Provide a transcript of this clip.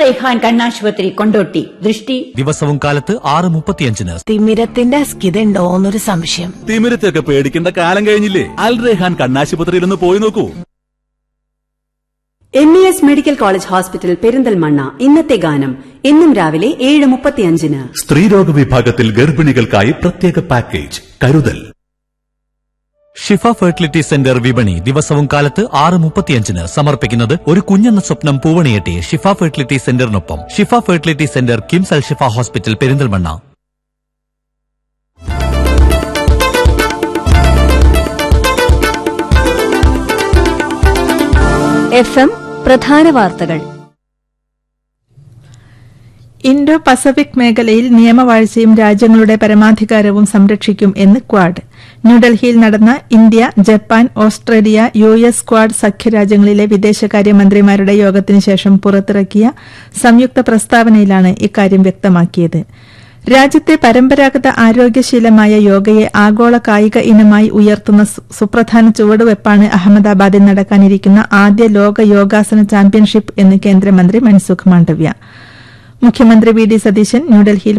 റൈഹാൻ കണ്ണാശുപത്രി കൊണ്ടോട്ടി ദൃഷ്ടി ദിവസവും കാലത്ത് ആറ് മുപ്പത്തിയഞ്ചിന് തിമിരത്തിന്റെ അസ്കിതയുണ്ടോ എന്നൊരു സംശയം തിമിരത്തെയൊക്കെ പേടിക്കേണ്ട കാലം കഴിഞ്ഞില്ലേ അൽ റെഹാൻ കണ്ണാശുപത്രിയിൽ ഒന്ന് പോയി നോക്കൂ M E S medical college hospital Perinthalmanna ഇന്നത്തെ ഗാനം എന്നും രാവിലെ ഏഴ് മുപ്പത്തിയഞ്ചിന് സ്ത്രീരോഗ വിഭാഗത്തിൽ ഗർഭിണികൾക്കായി പ്രത്യേക പാക്കേജ് കരുതൽ ഷിഫ ഫെർട്ടിലിറ്റി സെന്റർ വിപണി ദിവസവും കാലത്ത് ആറ് മുപ്പത്തിയഞ്ചിന് സമർപ്പിക്കുന്നത് ഒരു കുഞ്ഞെന്ന സ്വപ്നം പൂവണിയെട്ടി ഷിഫ ഫെർട്ടിലിറ്റി സെന്ററിനൊപ്പം Shifa fertility centre KIMS al Shifa hospital Perinthalmanna F M പ്രധാന വാർത്തകൾ ഇൻഡോ പസഫിക് മേഖലയിൽ നിയമവാഴ്ചയും രാജ്യങ്ങളുടെ പരമാധികാരവും സംരക്ഷിക്കും എന്ന് ക്വാഡ് ന്യൂഡൽഹിയിൽ നടന്ന India Japan Australia U S quad സഖ്യരാജ്യങ്ങളിലെ വിദേശകാര്യമന്ത്രിമാരുടെ യോഗത്തിനു ശേഷം പുറത്തിറക്കിയ സംയുക്ത പ്രസ്താവനയിലാണ് ഇക്കാര്യം വ്യക്തമാക്കിയത് രാജ്യത്തെ പരമ്പരാഗത ആരോഗ്യശീലമായ യോഗയെ ആഗോള കായിക ഇനമായി ഉയർത്തുന്ന സു- സുപ്രധാന ചുവടുവെപ്പാണ് അഹമ്മദാബാദിൽ നടക്കാനിരിക്കുന്ന ആദ്യ ലോക യോഗാസന ചാമ്പ്യൻഷിപ്പ് എന്ന് കേന്ദ്രമന്ത്രി മൻസുഖ് മാണ്ഡവ്യ മുഖ്യമന്ത്രി വി ഡി സതീശൻ ന്യൂഡൽഹിയിൽ